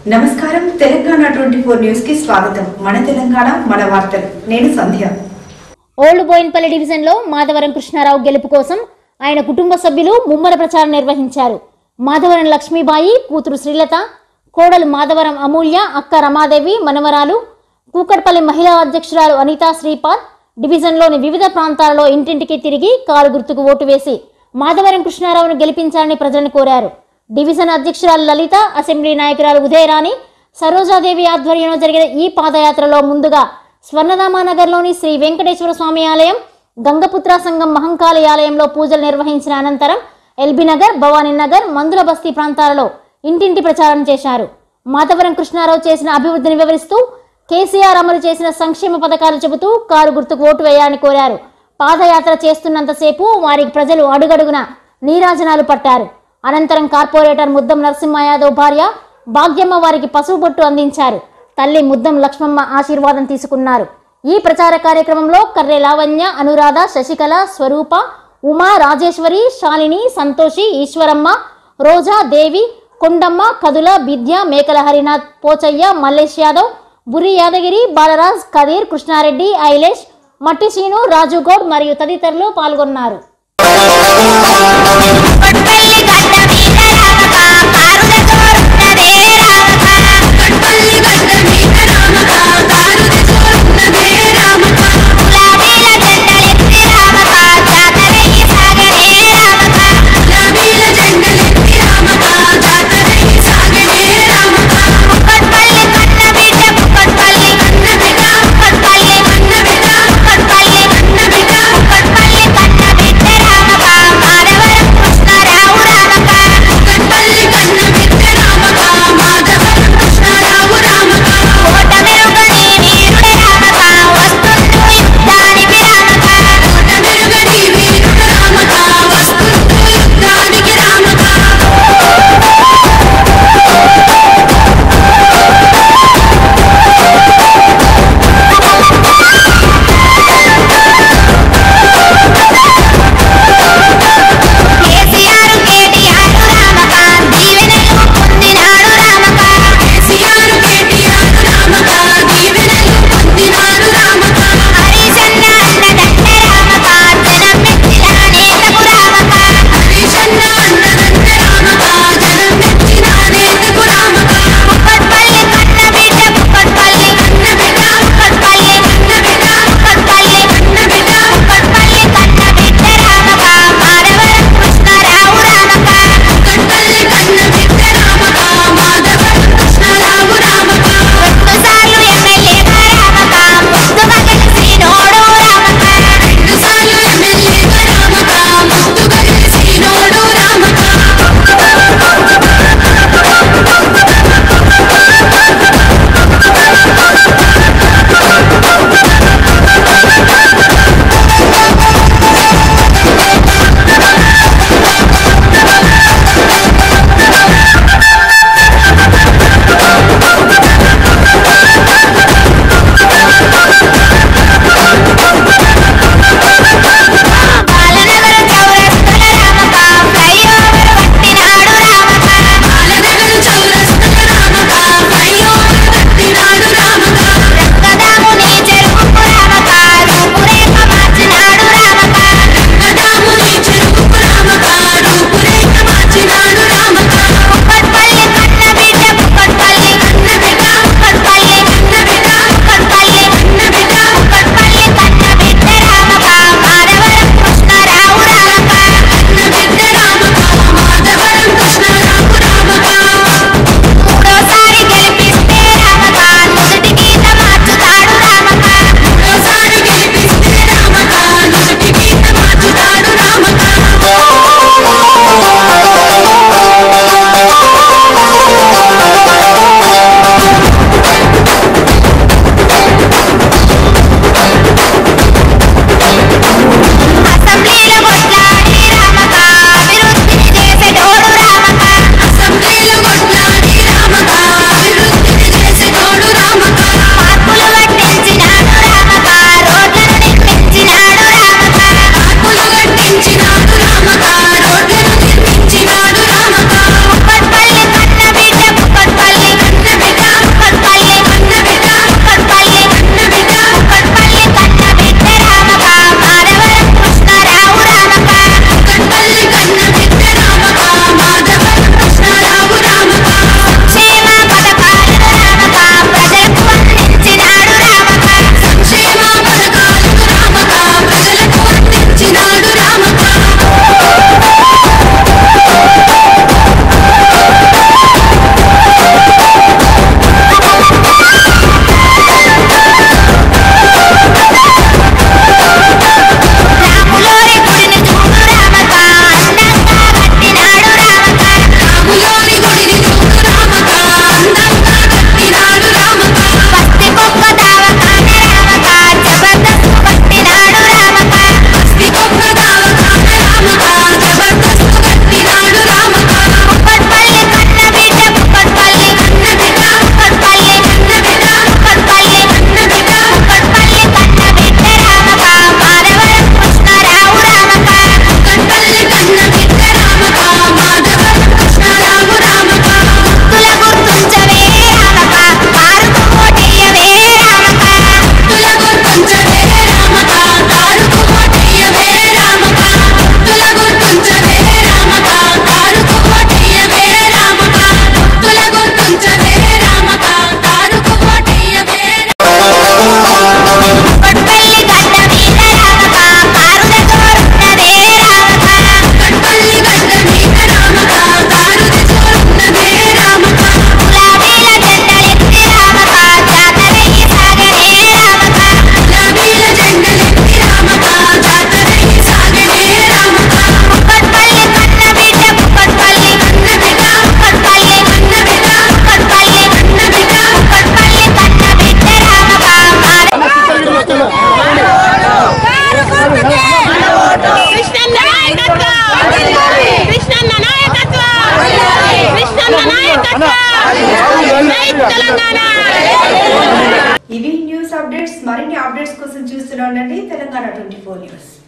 నమస్కారం Telangana twenty four news కి స్వాగతం మన తెలంగాణ మన వార్తలు నేను సంధ్య ఓల్డ్ బోయిన్పల్లి డివిజన్లో మాధవరం కృష్ణారావు గెలుపు కోసం ఆయన కుటుంబ సభ్యులు ముమ్మర ప్రచారం నిర్వహించారు మాధవరం లక్ష్మీబాయి కూతురు శ్రీలత కోడలు మాధవరం అమూల్య అక్క రమాదేవి మనవరాలు కూకట్పల్లి మహిళా అధ్యక్షురాలు అనితా శ్రీపాద్ డివిజన్లోని వివిధ ప్రాంతాలలో ఇంటింటికి తిరిగి కారు గుర్తుకు ఓటు వేసి మాధవరం కృష్ణారావును గెలిపించాలని ప్రజలను కోరారు డివిజన్ అధ్యక్షురాలు లలిత అసెంబ్లీ నాయకురాలు ఉదయరాణి సరోజాదేవి ఆధ్వర్యంలో జరిగిన ఈ పాదయాత్రలో ముందుగా స్వర్ణరామానగర్లోని శ్రీ వెంకటేశ్వర స్వామి ఆలయం గంగపుత్ర సంఘం మహంకాళి ఆలయంలో పూజలు నిర్వహించిన అనంతరం ఎల్బీ నగర్ భవానీ నగర్ మందుల బస్తీ ప్రాంతాలలో ఇంటింటి ప్రచారం చేశారు మాధవరం కృష్ణారావు చేసిన అభివృద్ధిని వివరిస్తూ కేసీఆర్ అమలు చేసిన సంక్షేమ పథకాలు చెబుతూ కారు గుర్తుకు ఓటు వేయాలని కోరారు పాదయాత్ర చేస్తున్నంతసేపు వారికి ప్రజలు అడుగడుగున నీరాజనాలు పట్టారు అనంతరం కార్పొరేటర్ ముద్దం నరసింహ యాదవ్ భార్య భాగ్యమ్మ వారికి పసుపు బొట్టు అందించారు తల్లి ముద్దం లక్ష్మమ్మ ఆశీర్వాదం తీసుకున్నారు ఈ ప్రచార కార్యక్రమంలో కర్రె లావణ్య అనురాధ శశికళ స్వరూప ఉమా రాజేశ్వరి శాలిని సంతోషి ఈశ్వరమ్మ రోజా దేవి కొండమ్మ కదుల విద్య మేకల హరినాథ్ పోచయ్య మల్లేష్ యాదవ్ బురి యాదగిరి బాలరాజ్ కదీర్ కృష్ణారెడ్డి ఐలేష్ మట్టి శ్రీను రాజు గౌడ్ మరియు తదితరులు పాల్గొన్నారు కొట్పల్లి గడ్డ మీద రామక కారుల తోరున్నదే రామక కొట్పల్లి గడ్డ మీద రామక కారుల తోరున్నదే రామక గులాబీల జెండలెత్తి రామక జాతరయ్యి సాగనే రామక గులాబీల జెండలెత్తి రామక జాతరయ్యి సాగనే రామక కొట్పల్లి కన్న బిడ్డ కొట్పల్లి కన్న బిడ్డ కొట్పల్లి కన్న బిడ్డ కొట్పల్లి కన్న బిడ్డ కొట్పల్లి కన్న బిడ్డ రామక మాధవరం కృష్ణారావు అప్డేట్స్ కోసం చూస్తూనే ఉండండి తెలంగాణ ట్వంటీ ఫోర్ న్యూస్